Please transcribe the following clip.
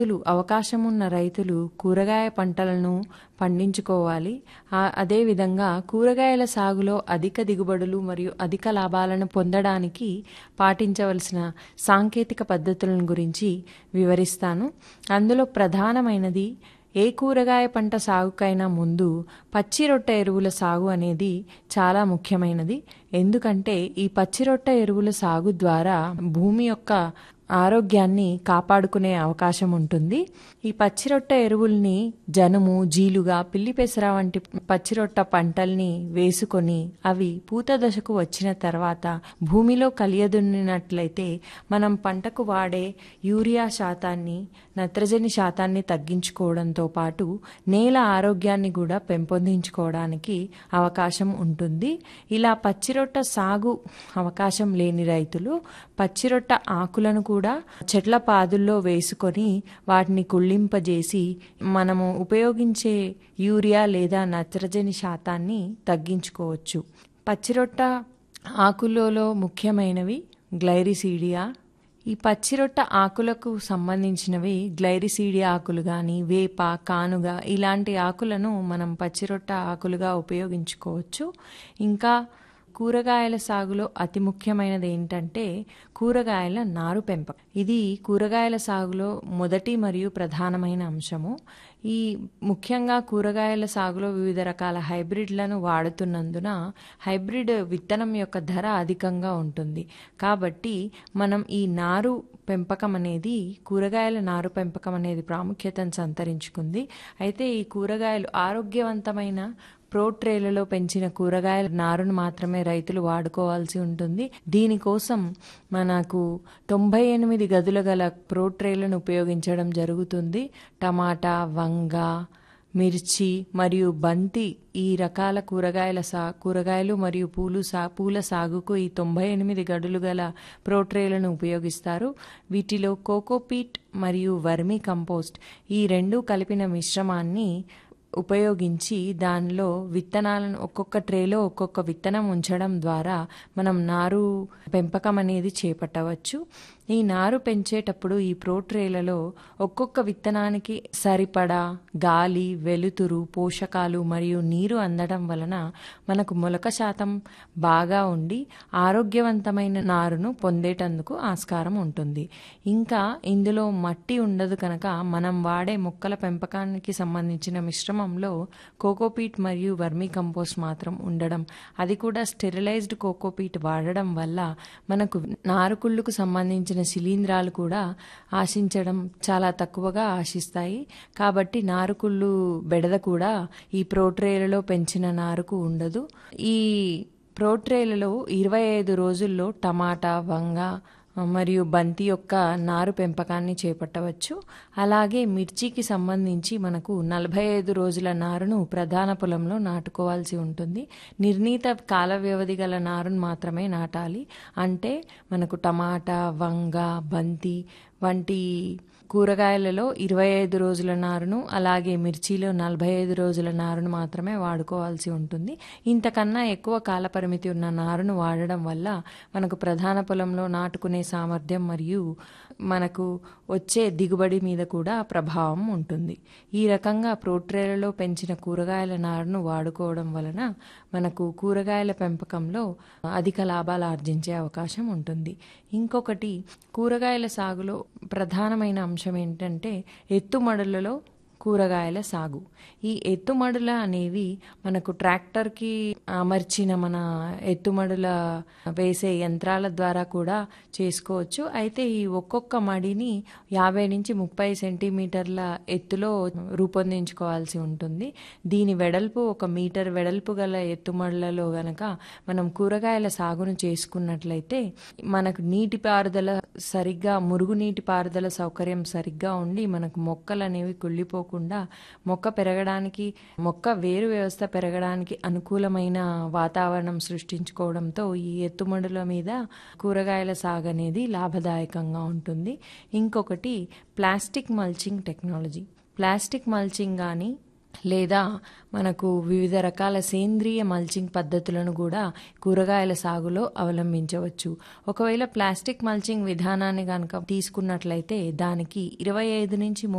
రైతులు అవకాశం ఉన్న రైతులు కూరగాయ పంటలను పండించుకోవాలి ఆ- అదేవిధంగా కూరగాయల సాగులో అధిక దిగుబడులు మరియు అధిక లాభాలను పొందడానికి పాటించవలసిన సాంకేతిక పద్ధతులను గురించి వివరిస్తాను అందులో ప్రధానమైనది ఏ కూరగాయ పంట సాగుకైనా ముందు పచ్చి రొట్టె ఎరువుల సాగు అనేది చాలా ముఖ్యమైనది ఎందుకంటే ఈ పచ్చి రొట్టె ఎరువుల సాగు ద్వారా భూమి యొక్క ఆరోగ్యాన్ని కాపాడుకునే అవకాశం ఉంటుంది ఈ పచ్చిరొట్ట ఎరువుల్ని జనుము జీలుగా పిల్లి పెసర వంటి పచ్చిరొట్ట పంటల్ని వేసుకొని అవి పూత దశకు వచ్చిన తర్వాత భూమిలో కలియదున్నినట్లయితే మనం పంటకు వాడే యూరియా శాతాన్ని నత్రజని శాతాన్ని తగ్గించుకోవడంతో పాటు నేల ఆరోగ్యాన్ని కూడా పెంపొందించుకోవడానికి అవకాశం ఉంటుంది ఇలా పచ్చిరొట్ట సాగు అవకాశం లేని రైతులు పచ్చిరొట్ట ఆకులను కూడా చెట్ల పాదుల్లో వేసుకొని వాటిని కుళ్ళింపజేసి మనము ఉపయోగించే యూరియా లేదా నత్రజని శాతాన్ని తగ్గించుకోవచ్చు పచ్చిరొట్ట ఆకులలో ముఖ్యమైనవి గ్లైరిసీడియా ఈ పచ్చిరొట్ట ఆకులకు సంబంధించినవి గ్లైరిసీడియా ఆకులు కానీ వేప కానుగ ఇలాంటి ఆకులను మనం పచ్చిరొట్ట ఆకులుగా ఉపయోగించుకోవచ్చు ఇంకా కూరగాయల సాగులో అతి ముఖ్యమైనది ఏంటంటే కూరగాయల నారు పెంపకం ఇది కూరగాయల సాగులో మొదటి మరియు ప్రధానమైన అంశము ఈ ముఖ్యంగా కూరగాయల సాగులో వివిధ రకాల హైబ్రిడ్లను వాడుతున్నందున హైబ్రిడ్ విత్తనం యొక్క ధర అధికంగా ఉంటుంది కాబట్టి మనం ఈ నారు పెంపకం అనేది కూరగాయల నారు పెంపకం అనేది ప్రాముఖ్యతను సంతరించుకుంది అయితే ఈ కూరగాయలు ఆరోగ్యవంతమైన ప్రో ట్రేలలో పెంచిన కూరగాయల నారును మాత్రమే రైతులు వాడుకోవాల్సి ఉంటుంది దీనికోసం మనకు తొంభై ఎనిమిది గదుల గల ప్రో ట్రేలను ఉపయోగించడం జరుగుతుంది టమాటా వంగ మిర్చి మరియు బంతి ఈ రకాల కూరగాయల సా కూరగాయలు మరియు పూలు సా పూల సాగుకు ఈ తొంభై ఎనిమిది గడులు గల ప్రోట్రేలను ఉపయోగిస్తారు వీటిలో కోకోపీట్ మరియు వర్మీ కంపోస్ట్ ఈ రెండు కలిపిన మిశ్రమాన్ని ఉపయోగించి దానిలో విత్తనాలను ఒక్కొక్క ట్రేలో ఒక్కొక్క విత్తనం ఉంచడం ద్వారా మనం నారు పెంపకం అనేది చేపట్టవచ్చు ఈ నారు పెంచేటప్పుడు ఈ ప్రో ట్రేలలో ఒక్కొక్క విత్తనానికి సరిపడా గాలి వెలుతురు పోషకాలు మరియు నీరు అందడం వలన మనకు మొలక శాతం బాగా ఉండి ఆరోగ్యవంతమైన నారును పొందేటందుకు ఆస్కారం ఉంటుంది ఇంకా ఇందులో మట్టి ఉండదు కనుక మనం వాడే మొక్కల పెంపకానికి సంబంధించిన మిశ్రమంలో కోకోపీట్ మరియు వర్మీ కంపోస్ట్ మాత్రం ఉండడం అది కూడా స్టెరిలైజ్డ్ కోకోపీట్ వాడడం వల్ల మనకు నారుకుళ్ళుకు సంబంధించిన శిలీంధ్రాలు కూడా ఆశించడం చాలా తక్కువగా ఆశిస్తాయి కాబట్టి నారుకుళ్ళు బెడద కూడా ఈ ప్రోట్రేలలో పెంచిన నారుకు ఉండదు ఈ ప్రోట్రేలలో ఇరవై ఐదు రోజుల్లో టమాటా వంగ మరియు బంతి యొక్క నారు పెంపకాన్ని చేపట్టవచ్చు అలాగే మిర్చికి సంబంధించి మనకు నలభై ఐదు రోజుల నారును ప్రధాన పొలంలో నాటుకోవాల్సి ఉంటుంది నిర్ణీత కాల వ్యవధి గల నారును మాత్రమే నాటాలి అంటే మనకు టమాటా వంగ బంతి వంటి కూరగాయలలో ఇరవై ఐదు రోజుల నారును అలాగే మిర్చిలో నలభై ఐదు రోజుల నారును మాత్రమే వాడుకోవాల్సి ఉంటుంది ఇంతకన్నా ఎక్కువ కాల పరిమితి ఉన్న నారును వాడడం వల్ల మనకు ప్రధాన పొలంలో నాటుకునే సామర్థ్యం మరియు మనకు వచ్చే దిగుబడి మీద కూడా ప్రభావం ఉంటుంది ఈ రకంగా ప్రోట్రేలలో పెంచిన కూరగాయల నారును వాడుకోవడం వలన మనకు కూరగాయల పెంపకంలో అధిక లాభాలు ఆర్జించే అవకాశం ఉంటుంది ఇంకొకటి కూరగాయల సాగులో ప్రధానమైన అంశం ఏంటంటే ఎత్తుమడులలో కూరగాయల సాగు ఈ ఎత్తుమడుల అనేవి మనకు ట్రాక్టర్కి అమర్చిన మన ఎత్తుమడుల వేసే యంత్రాల ద్వారా కూడా చేసుకోవచ్చు అయితే ఈ ఒక్కొక్క మడిని యాభై నుంచి ముప్పై సెంటీమీటర్ల ఎత్తులో రూపొందించుకోవాల్సి ఉంటుంది దీని వెడల్పు ఒక మీటర్ వెడల్పు గల ఎత్తుమడులలో గనక మనం కూరగాయల సాగును చేసుకున్నట్లయితే మనకు నీటి పారుదల సరిగ్గా మురుగునీటి పారుదల సౌకర్యం సరిగ్గా ఉండి మనకు మొక్కలు అనేవి కుళ్ళిపోకుండా మొక్క పెరగడానికి మొక్క వేరు వ్యవస్థ పెరగడానికి అనుకూలమైన వాతావరణం సృష్టించుకోవడంతో ఈ ఎత్తుమడుల మీద కూరగాయల సాగు అనేది లాభదాయకంగా ఉంటుంది ఇంకొకటి plastic mulching technology plastic mulching కానీ లేదా మనకు వివిధ రకాల సేంద్రియ మల్చింగ్ పద్ధతులను కూడా కూరగాయల సాగులో అవలంబించవచ్చు ఒకవేళ ప్లాస్టిక్ మల్చింగ్ విధానాన్ని కనుక తీసుకున్నట్లయితే దానికి ఇరవై ఐదు నుంచి